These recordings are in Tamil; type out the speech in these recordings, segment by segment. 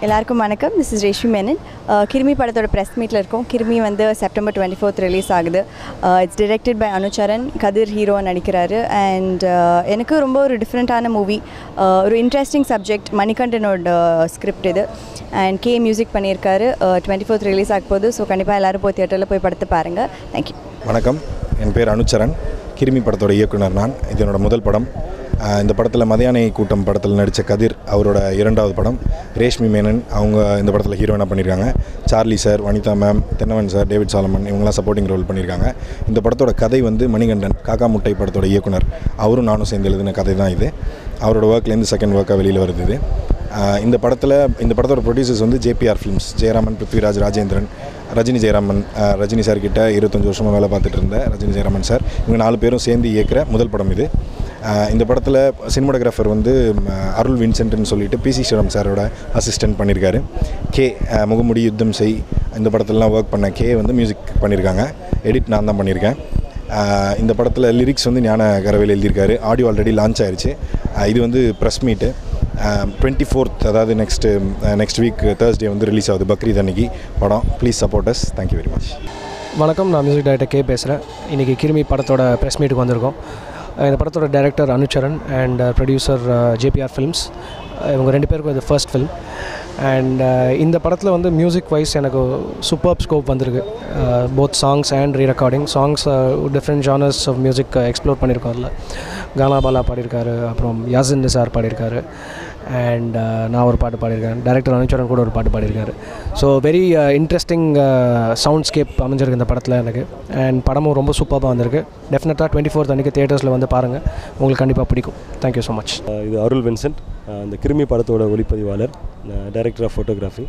எல்லாருக்கும் வணக்கம் this is Reshmi Menon ah, Kirumi படத்தோட ப்ரெஸ் மீட்டில் இருக்கோம் கிருமி வந்து செப்டம்பர் டுவெண்ட்டி ஃபோர்த் ரிலீஸ் ஆகுது it's directed by Anucharan Kathir hero நடிக்கிறாரு அண்ட் எனக்கு ரொம்ப ஒரு டிஃப்ரெண்ட்டான மூவி ஒரு இன்ட்ரெஸ்டிங் சப்ஜெக்ட் மணிகண்டனோட ஸ்கிரிப்ட் இது அண்ட் கே மியூசிக் பண்ணியிருக்காரு டுவெண்ட்டி ஃபோர்த் ரிலீஸ் ஆக போகுது ஸோ கண்டிப்பாக எல்லோரும் போய் தியேட்டரில் போய் படத்தை பாருங்கள் தேங்க்யூ வணக்கம் என் பேர் அனுச்சரன் கிருமி படத்தோட இயக்குனர் நான் இது என்னோட முதல் படம் ஆஹ் இந்த படத்தில் மதியானை கூட்டம் படத்தில் நடித்த கதிர் அவரோட இரண்டாவது படம் ரேஷ்மி மேனன் அவங்க இந்த படத்தில் ஹீரோயினாக பண்ணியிருக்காங்க Charlie sir Vanitha ma'am Thennavan sir David Solomon இவங்கெல்லாம் சப்போர்ட்டிங் ரோல் பண்ணியிருக்காங்க இந்த படத்தோட கதை வந்து மணிகண்டன் காக்கா முட்டை படத்தோட இயக்குனர் அவரும் நானும் சேர்ந்து எழுதின கதை தான் இது அவரோட ஒர்க்லேருந்து செகண்ட் ஒர்க்காக வெளியில் வருது இது ஆஹ் இந்த படத்தில் இந்த படத்தோட ப்ரொடியூசர்ஸ் வந்து JBR films Jayaraman Prithviraj Rajendran Rajini Jayaraman ah Rajini sir கிட்ட இருபத்தஞ்சி வருஷமாக வேலை பார்த்துட்டு இருந்த ரஜினி ஜெயராமன் சார் இவங்க நாலு பேரும் சேர்ந்து இயக்குற முதல் படம் இது ஆஹ் இந்த படத்தில் சினிமாட்டோகிராஃபர் வந்து ம், அருள் வின்சென்ட்னு சொல்லிட்டு பிசி ஸ்ரீராம் சாரோட அசிஸ்டன்ட் பண்ணியிருக்காரு கே ஆஹ் முகமுடி யுத்தம் செய் இந்த படத்துலலாம் ஒர்க் பண்ண கே வந்து மியூசிக் பண்ணியிருக்காங்க எடிட் நான் தான் பண்ணியிருக்கேன் ஆஹ் இந்த படத்தில் லிரிக்ஸ் வந்து ஞான கரவேல் எழுதியிருக்காரு ஆடியோ ஆல்ரெடி லான்ச் ஆயிருச்சு ஆஹ் இது வந்து ப்ரெஸ் மீட்டு டுவெண்ட்டி ஃபோர்த் அதாவது நெக்ஸ்ட்டு நெக்ஸ்ட் வீக் தேர்ஸ்டே வந்து ரிலீஸ் ஆகுது பக்ரீத் அன்னைக்கு படம் please support us thank you very much வணக்கம் நான் மியூசிக் டைரக்டர் கே பேசுகிறேன் இன்றைக்கி கிருமி படத்தோட ப்ரெஸ் மீட்டுக்கு வந்திருக்கோம் அஹ் இந்த படத்தோட director Anucharan and producer JBR films இவங்க ரெண்டு பேருக்கும் இது ஃபர்ஸ்ட் ஃபிலிம் அண்ட் இந்த படத்தில் வந்து மியூசிக் வைஸ் எனக்கு சூப்பர் ஸ்கோப் வந்திருக்கு both songs and re recording songs different genres of music explore பண்ணியிருக்கோம் அதில் கானா பாலா பாடியிருக்காரு அப்புறம் யாசின் நிசார் பாடியிருக்காரு அண்ட் நான் ஒரு பாட்டு பாடியிருக்கேன் டைரக்டர் அனுச்சரன் கூட ஒரு பாட்டு பாடியிருக்காரு so very interesting soundscape அமைஞ்சிருக்கு இந்த படத்தில் எனக்கு அண்ட் படமும் ரொம்ப சூப்பராக வந்திருக்கு டெஃபினட்டாக டுவெண்ட்டி ஃபோர்த் அன்றைக்கி தேட்டர்ஸில் வந்து பாருங்கள் உங்களுக்கு கண்டிப்பாக பிடிக்கும் தேங்க்யூ ஸோ மச் அஹ் இது அருள் வின்சென்ட் அஹ் இந்த கிருமி படத்தோட ஒளிப்பதிவாளர் டைரக்டர் ஆஃப் ஃபோட்டோகிராஃபி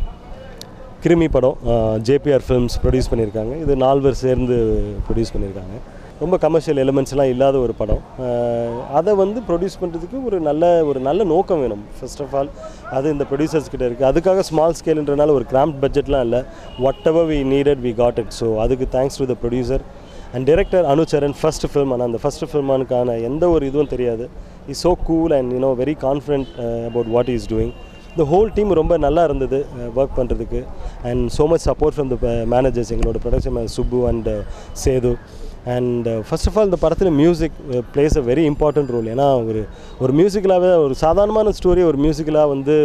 கிருமி படம் ஜேபிஆர் ஃபிலிம்ஸ் ப்ரொடியூஸ் பண்ணியிருக்காங்க இது நால்வர் சேர்ந்து ப்ரொடியூஸ் பண்ணியிருக்காங்க ரொம்ப கமர்ஷியல் எலிமெண்ட்ஸ்லாம் இல்லாத ஒரு படம் அஹ் அதை வந்து ப்ரொடியூஸ் பண்ணுறதுக்கு ஒரு நல்ல ஒரு நல்ல நோக்கம் வேணும் ஃபர்ஸ்ட் ஆஃப் ஆல் அது இந்த ப்ரொடியூசர்ஸ் கிட்ட இருக்குது அதுக்காக ஸ்மால் ஸ்கேல்ன்றனால ஒரு கிராம்ப் பட்ஜெட்லாம் இல்லை whatever we needed we got it so அதுக்கு thanks to the producer and director Anucharan first film ஆனால் அந்த ஃபர்ஸ்ட் ஃபில்மானுக்கான எந்த ஒரு இதுவும் தெரியாது is so cool and you know very confident about what is doing இந்த ஹோல் டீம் ரொம்ப நல்லா இருந்தது ஒர்க் பண்ணுறதுக்கு and so much support from the managers எங்களோட production Subbu and Sethu and first of all இந்த படத்தில் music plays a very important role ஏன்னா ஒரு ஒரு மியூசிக்கலாகவே ஒரு சாதாரணமான ஸ்டோரி ஒரு மியூசிக்கலாக வந்து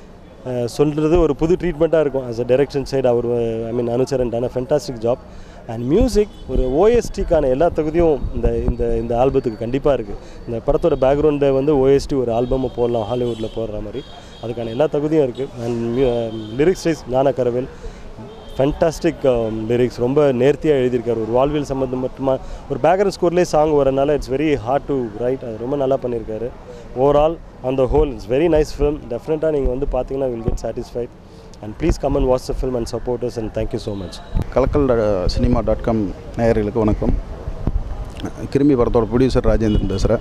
சொல்கிறது ஒரு புது ட்ரீட்மெண்ட்டாக இருக்கும் as a டைரக்ஷன் சைடு அவர் ஐ மீன் அனுச்சரன் டான ஃபென்டாஸ்டிக் ஜாப் அண்ட் மியூசிக் ஒரு ஓஎஸ்டிக்கான எல்லா தகுதியும் இந்த இந்த இந்த ஆல்பத்துக்கு கண்டிப்பாக இருக்குது இந்த படத்தோட பேக்ரவுண்டை வந்து ஓஎஸ்டி ஒரு ஆல்பமை போடலாம் ஹாலிவுட்டில் போடுற மாதிரி அதுக்கான எல்லா தகுதியும் இருக்குது அண்ட் லிரிக்ஸ் வைஸ் ஞான கரவேல் ஃபென்டாஸ்டிக் லிரிக்ஸ் ரொம்ப நேர்த்தியாக எழுதியிருக்காரு ஒரு வாழ்வியல் சம்மந்தம் மட்டுமா ஒரு பேக்ரவுண்ட் ஸ்கோர்லேயே சாங் வரனால it's very hard to write அது ரொம்ப நல்லா பண்ணியிருக்காரு overall on the whole it's very nice film டெஃபினட்டாக நீங்கள் வந்து பார்த்தீங்கன்னா will get satisfied and please come and watch the film and supporters and thank you so much Kalakkal cinema dot com நேயர்களுக்கு வணக்கம் கிருமி படத்தோட ப்ரொடியூசர் ராஜேந்திரன் பேசுகிறேன்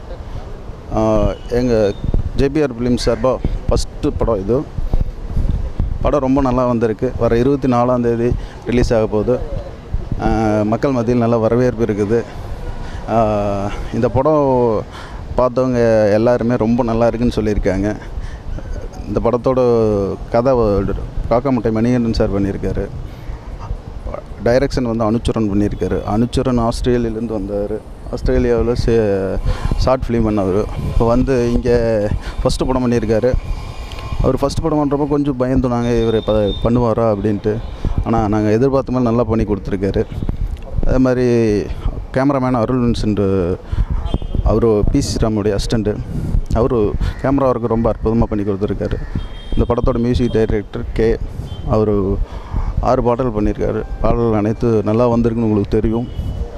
எங்கள் ஜேபிஆர் ஃபிலிம் சார்பாக ஃபஸ்ட்டு படம் இது படம் ரொம்ப நல்லா வந்திருக்கு வர இருபத்தி நாலாம் தேதி ரிலீஸ் ஆக போகுது ஆஹ் மக்கள் மத்தியில் நல்ல வரவேற்பு இருக்குது ஆஹ் இந்த படம் பார்த்தவங்க எல்லாருமே ரொம்ப நல்லா இருக்குன்னு சொல்லியிருக்காங்க இந்த படத்தோட கதை காக்காமுட்டை மணிகண்டன் சார் பண்ணியிருக்காரு டைரக்ஷன் வந்து அனுச்சரன் பண்ணியிருக்காரு அனுச்சரன் ஆஸ்திரேலியாலேருந்து வந்தார் ஆஸ்திரேலியாவில் சே ஷார்ட் ஃபிலிம் பண்ணவர் இப்போ வந்து இங்கே ஃபஸ்ட்டு படம் பண்ணியிருக்காரு அவர் ஃபஸ்ட் படம் பண்ணுறப்போ கொஞ்சம் பயந்தோம் நாங்கள் இவர் இப்போ பண்ணுவாரா அப்படின்ட்டு ஆனால் நாங்கள் எதிர்பார்த்த மாதிரி நல்லா பண்ணி கொடுத்துருக்காரு அதே மாதிரி கேமராமேன் அருள் வின்சென்ட் அவர் பி ஸ்ரீராமுடைய அசிஸ்டண்ட்டு அவர் கேமரா ஒர்க்கு ரொம்ப அற்புதமாக பண்ணி கொடுத்துருக்காரு இந்த படத்தோட மியூசிக் டைரக்டர் கே அவர் ஆறு பாடல் பண்ணியிருக்காரு பாடல்கள் அனைத்து நல்லா வந்திருக்குன்னு உங்களுக்கு தெரியும்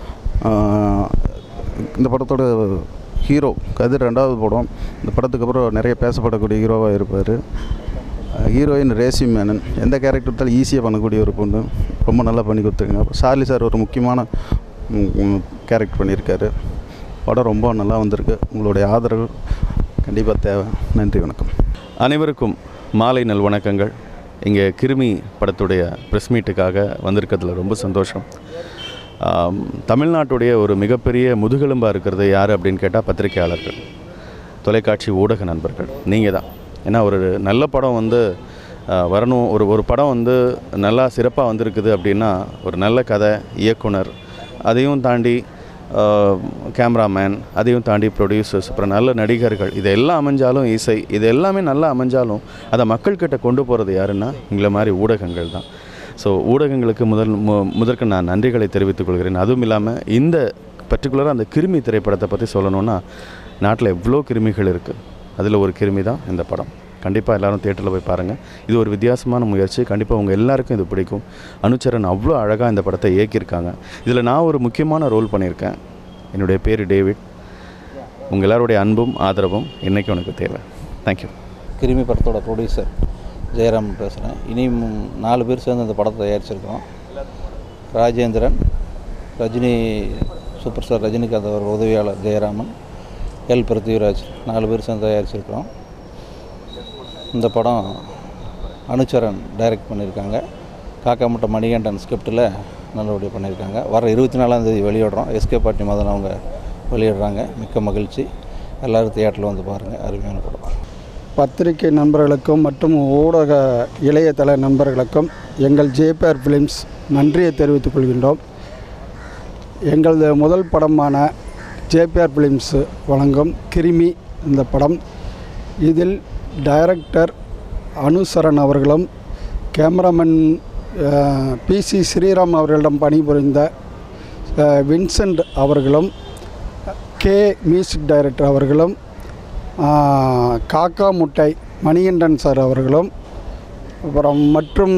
ஆஹ் இந்த படத்தோட ஹீரோ கதிர் ரெண்டாவது படம் இந்த படத்துக்கு அப்புறம் நிறைய பேசப்படக்கூடிய ஹீரோவாக இருப்பார் ஹீரோயின் ரேசி மேனன் எந்த கேரக்டர் எடுத்தாலும் ஈஸியாக பண்ணக்கூடிய ஒரு பொண்ணு ரொம்ப நல்லா பண்ணி கொடுத்துருங்க அப்புறம் சார்லி சார் ஒரு முக்கியமான கேரக்டர் பண்ணியிருக்காரு படம் ரொம்ப நல்லா வந்திருக்கு உங்களுடைய ஆதரவு கண்டிப்பாக தேவை நன்றி வணக்கம் அனைவருக்கும் மாலை நல் வணக்கங்கள் இங்கே கிருமி படத்துடைய ப்ரெஸ் மீட்டுக்காக வந்திருக்கிறதுல ரொம்ப சந்தோஷம் ஆம், தமிழ்நாட்டுடைய ஒரு மிகப்பெரிய முதுகெலும்பாக இருக்கிறது யார் அப்படின்னு கேட்டால் பத்திரிகையாளர்கள் தொலைக்காட்சி ஊடக நண்பர்கள் நீங்கள் தான் ஏன்னா ஒரு நல்ல படம் வந்து அஹ், வரணும் ஒரு ஒரு படம் வந்து நல்லா சிறப்பாக வந்திருக்குது அப்படின்னா ஒரு நல்ல கதை இயக்குனர் அதையும் தாண்டி கேமராமேன் அதையும் தாண்டி ப்ரொடியூசர்ஸ் அப்புறம் நல்ல நடிகர்கள் இது எல்லாம் அமைஞ்சாலும் இசை இது எல்லாமே நல்லா அமைஞ்சாலும் அதை மக்கள்கிட்ட கொண்டு போகிறது யாருன்னா எங்களை மாதிரி ஊடகங்கள் தான் ஸோ ஊடகங்களுக்கு முதல் மு முதற்கு நான் நன்றிகளை தெரிவித்துக் கொள்கிறேன் அதுவும் இல்லாமல் இந்த பர்டிகுலராக அந்த கிருமி திரைப்படத்தை பற்றி சொல்லணும்னா நாட்டில் எவ்வளோ கிருமிகள் இருக்குது அதில் ஒரு கிருமி தான் இந்த படம் கண்டிப்பாக எல்லாரும் தேட்டரில் போய் பாருங்கள் இது ஒரு வித்தியாசமான முயற்சி கண்டிப்பாக உங்கள் எல்லாருக்கும் இது பிடிக்கும் அனுச்சரன் அவ்வளோ அழகாக இந்த படத்தை இயக்கியிருக்காங்க இதில் நான் ஒரு முக்கியமான ரோல் பண்ணியிருக்கேன் என்னுடைய பேர் டேவிட் உங்கள் எல்லாருடைய அன்பும் ஆதரவும் என்றைக்கும் எனக்கு தேவை தேங்க்யூ கிருமி படத்தோட ப்ரொடியூசர் ஜெயராமன் பேசுகிறேன் இனி ம் நாலு பேர் சேர்ந்து இந்த படத்தை தயாரிச்சிருக்கோம் ராஜேந்திரன் ரஜினி சூப்பர் ஸ்டார் ரஜினிகாந்த் அவர் உதவியாளர் ஜெயராமன் எல் பிருத்திவிராஜ் நாலு பேர் சேர்ந்து தயாரிச்சிருக்கிறோம் இந்த படம் அனுச்சரன் டைரக்ட் பண்ணியிருக்காங்க காக்காமுட்டை மணிகண்டன் ஸ்கிரிப்டில் நல்லபடியாக பண்ணியிருக்காங்க வர இருபத்தி நாலாந்தேதி வெளியிடுறோம் எஸ்கே பாட்டி மதன் அவங்க வெளியிடுறாங்க மிக்க மகிழ்ச்சி எல்லோரும் தியேட்டரில் வந்து பாருங்கள் அருமையான படம் பத்திரிகை நண்பர்களுக்கும் மற்றும் ஊடக இளையதள நண்பர்களுக்கும் எங்கள் ஜேபிஆர் ஃபிலிம்ஸ் நன்றியை தெரிவித்துக் கொள்கின்றோம் எங்களது முதல் படமான ஜேபிஆர் ஃபிலிம்ஸ் வழங்கும் கிருமி இந்த படம் இதில் டைரக்டர் அனுசரன் அவர்களும் கேமராமேன் பிசி ஸ்ரீராம் அவர்களிடம் பணிபுரிந்த அஹ், வின்சென்ட் அவர்களும் கே மியூசிக் டைரக்டர் அவர்களும் ஆஹ், காக்கா முட்டை மணிகண்டன் சார் அவர்களும் அப்புறம் மற்றும்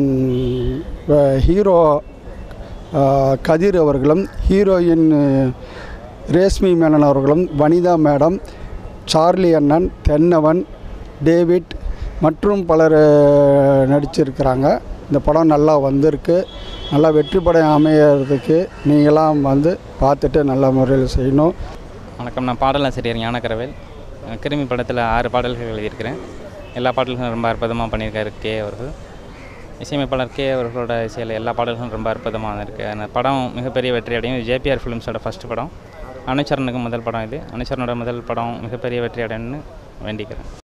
அஹ், ஹீரோ ஆஹ், கதிர் அவர்களும் ஹீரோயின் அஹ், ரேஷ்மி மேனன் அவர்களும் வனிதா மேடம் சார்லி அண்ணன் தென்னவன் டேவிட் மற்றும் பலர் அஹ், நடிச்சிருக்கிறாங்க இந்த படம் நல்லா வந்திருக்கு நல்லா வெற்றி படம் அமையறதுக்கு நீங்களாம் வந்து பார்த்துட்டு நல்ல முறையில் செய்யணும் வணக்கம் நான் பாடலாசிரியர் ஞானக்கரவேல் அஹ் கிருமி படத்தில் ஆறு பாடல்கள் எழுதியிருக்கிறேன் எல்லா பாடல்களும் ரொம்ப அற்புதமாக பண்ணியிருக்காரு கே அவர்கள் இசையமைப்பாளர் கே அவர்களோட இசையில் எல்லா பாடல்களும் ரொம்ப அற்புதமாக இருக்குது அந்த படம் மிகப்பெரிய வெற்றி அடையும் இது ஜேபிஆர் ஃபிலிம்ஸோட ஃபஸ்ட் படம் அனுச்சரனுக்கு முதல் படம் இது அனுச்சரனோட முதல் படம் மிகப்பெரிய வெற்றி அடையணும்னு வேண்டிக்கிறேன்